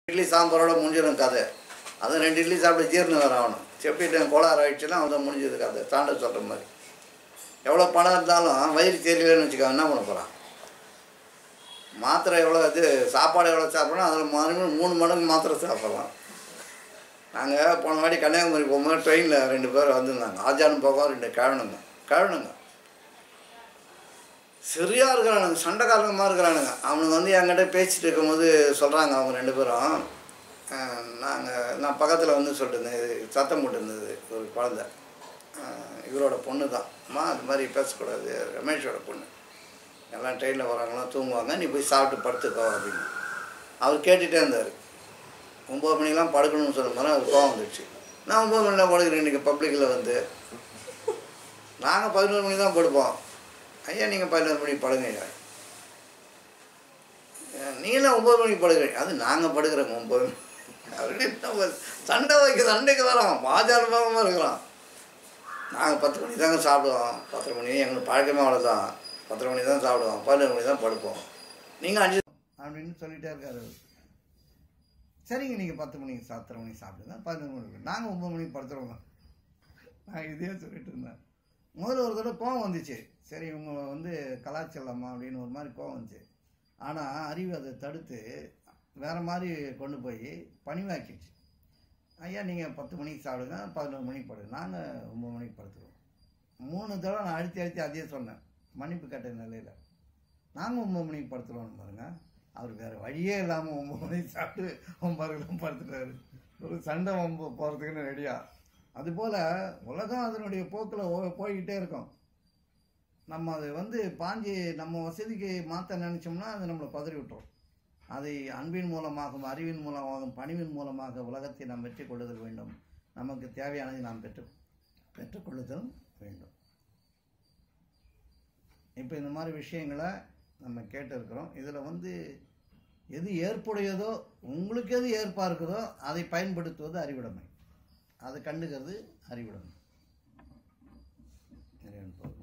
இட்லி சாம்பாரோட முடிஞ்சிடும் கதை அது ரெண்டு இட்லி சாப்பிட்டு ஜீரணம் வேறு ஆகணும் செப்பிட்டு கோளாறு ஆயிடுச்சுன்னா அவன் முடிஞ்சது கதை தாண்ட சொல்கிற மாதிரி எவ்வளோ பணம் இருந்தாலும் வயிறு தெரியலன்னு வச்சுக்கோ என்ன பண்ண போகிறான் மாத்திரை எவ்வளோ இது சாப்பாடு எவ்வளோ சாப்பிட்றோம் அதில் மறுபடியும் மூணு மடங்கு மாத்திரை சாப்பிட்லாம் நாங்கள் போன வாட்டி கன்னியாகுமரி போகும்போது ட்ரெயினில் ரெண்டு பேர் வந்திருந்தாங்க ஆஜானும் போகும் ரெண்டு கிழனுங்க கிழனுங்க சரியா இருக்கிறானுங்க சண்டைக்காரங்கமாக இருக்கிறானுங்க அவனுங்க வந்து என்கிட்ட பேசிட்டு இருக்கும்போது சொல்கிறாங்க அவங்க ரெண்டு பேரும் நாங்கள் நான் பக்கத்தில் வந்து சொல்லிட்டு இருந்தேன் இது சத்தம் போட்டு இருந்தது ஒரு குழந்த அஹ் இவரோட பொண்ணு தான் அம்மா அது மாதிரி பேசக்கூடாது ரமேஷோட பொண்ணு எல்லாம் ட்ரெயினில் வராங்களாம் தூங்குவாங்க நீ போய் சாப்பிட்டு படுத்துக்கோ அப்படின்னு அவர் கேட்டுகிட்டே இருந்தார் ஒம்பது மணிக்கெலாம் படுக்கணும்னு சொன்ன மாதிரி அவர் கோவம் வந்துடுச்சு நான் ஒம்பது மணிலாம் படுக்கிறேன் இன்றைக்கி பப்ளிக்கில் வந்து நாங்கள் பதினோரு மணி தான் படுப்போம் ஐயா நீங்கள் பதினோரு மணிக்கு படுங்க ஐயா நீங்களாம் ஒம்பது மணிக்கு படுக்கிறீங்க அது நாங்கள் படுக்கிறோங்க ஒம்பது மணி அவர்களே நம்ம சண்டை வைக்க சண்டைக்கு வரோம் பாஜாரமாக இருக்கிறோம் நாங்கள் பத்து மணி தாங்க சாப்பிடுவோம் பத்தரை மணி எங்களுக்கு பழக்கமே அவ்வளோதான் பத்தரை மணி தான் சாப்பிடுவோம் பதினொரு மணி தான் படுப்போம் நீங்கள் அஞ்சு அப்படின்னு சொல்லிட்டே இருக்காரு அவரு. சரிங்க நீங்கள் பத்து மணிக்கு பத்தரை மணிக்கு சாப்பிடுங்க பதினொரு மணிக்கு நாங்கள் ஒம்பது மணிக்கு படுத்துருவோங்க நான் இதே சொல்லிட்டு இருந்தேன் முதல்ல ஒரு தடவை கோவம் வந்துச்சு சரி இவங்க வந்து கலாச்சிடலாமா அப்படின்னு ஒரு மாதிரி கோவம் வந்துச்சு ஆனால் அறிவு அதை தடுத்து வேறு மாதிரி கொண்டு போய் பணிவாக்கிடுச்சு ஐயா நீங்கள் பத்து மணிக்கு சாப்பிடுங்க பதினோரு மணிக்கு படுங்க நாங்கள் ஒம்பது மணிக்கு படுத்துருவோம் மூணு தடவை நான் அழுத்தி அழுத்தி அதே சொன்னேன் மன்னிப்பு கேட்ட நிலையில் நாங்கள் ஒம்பது மணிக்கு படுத்துருவோம் பாருங்க அவர் வேறு வழியே இல்லாமல் ஒம்பது மணிக்கு சாப்பிட்டு ஒம்பதுக்கெல்லாம் படுத்துட்டாரு ஒரு சண்டை ஒம்பது போகிறதுக்குன்னு ரெடியா அதுபோல் உலகம் அதனுடைய போக்கில் போய்கிட்டே இருக்கும் நம்ம அதை வந்து பாஞ்சி நம்ம வசதிக்கு மாற்ற நினச்சோம்னா அது நம்மளை பதறி விட்டுரும் அதை அன்பின் மூலமாகவும் அறிவின் மூலமாகவும் பணிவின் மூலமாக உலகத்தை நாம் வெற்றி கொள்ளுதல் வேண்டும் நமக்கு தேவையானதை நாம் பெற்று பெற்றுக்கொள்ளுதல் வேண்டும் இப்போ இந்த மாதிரி விஷயங்களை நம்ம கேட்டிருக்கிறோம் இதில் வந்து எது ஏற்புடையதோ உங்களுக்கு எது ஏற்பாக இருக்குதோ அதை பயன்படுத்துவது அறிவுடைமை அதை கண்டுக்கிறது அறிவுடைமை இறைவன் பொருள்